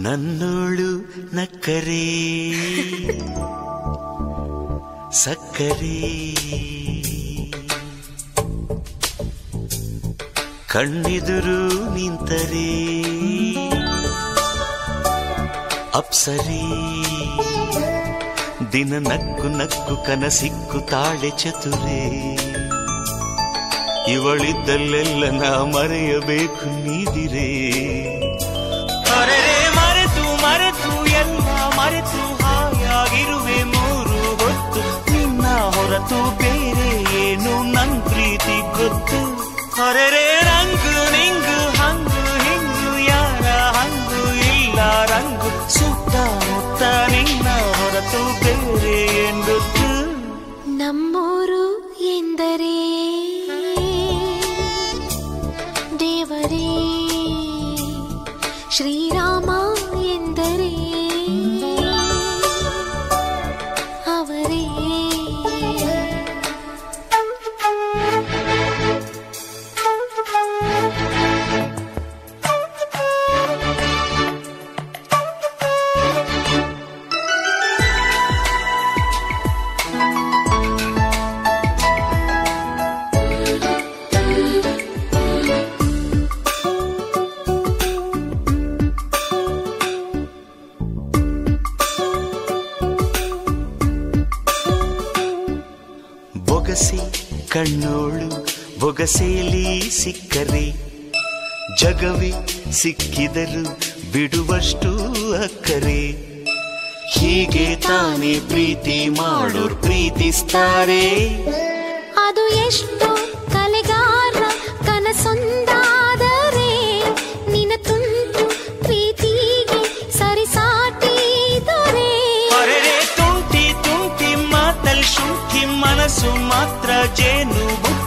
ನನ್ನೋಳು ನಕ್ಕರೆ ಸಕ್ಕರೆ ಕಣ್ಣೆದುರು ನಿಂತರೆ ಅಪ್ಸರಿ ದಿನ ನಕ್ಕು ನಕ್ಕು ಕನಸಿಕ್ಕು ತಾಳೆ ಚತುರೆ ಇವಳಿದ್ದಲ್ಲೆಲ್ಲ ನಾ ಮರೆಯಬೇಕು ನೀದಿರೆ ಅರೆರೆ ಮರೆತು ಮರೆತು ಎಲ್ಲ ಮರೆತು ಹಾಯಾಗಿರುವೆ ಮೂರು ಹೊತ್ತು ನಿನ್ನ ಹೊರತು ಬೇರೆ ಏನು ನನ್ ಪ್ರೀತಿ ಗೊತ್ತು ಅರೆರೆ ರಂಗು ನಿಂಗು ಹಂಗು ಹಿಂಗು ಯಾರ ಹಂಗು ಇಲ್ಲ ರಂಗು ಸುತ್ತಮುತ್ತ ನಿನ್ನ ಹೊರತು ಬೇರೆ ಏನ್ ಗೊತ್ತು ನಮ್ಮೂರು ಎಂದರೆ ದೇವರೇ ಶ್ರೀರಾಮ ಎಂದರೆ ಅವರೇ ಬೊಗಸೆ ಕಣ್ಣೋಳು ಬೊಗಸೆಯಲ್ಲಿ ಸಿಕ್ಕರೆ ಜಗವೇ ಸಿಕ್ಕಿದರು ಬಿಡುವಷ್ಟು ಅಕ್ಕರೆ ಹೀಗೆ ತಾನೇ ಪ್ರೀತಿ ಮಾಡೋರ್ ಪ್ರೀತಿಸ್ತಾರೆ ಅದು ಎಷ್ಟು ಕಲೆಗಾರ ಕನಸೊಂದಾದರೆ ನಿನ ತುಂಟು ಪ್ರೀತಿಗೆ ಸರಿಸಾಟಿದರೆ ಅರೆರೆ ತುಂಟಿ ತುಂಟಿ ಮಾತಲ್ ಶುಂಠಿ ಮನಸ್ಸು ಮಾತ್ರ ಜೇನು ಬುಟ್ಟಿ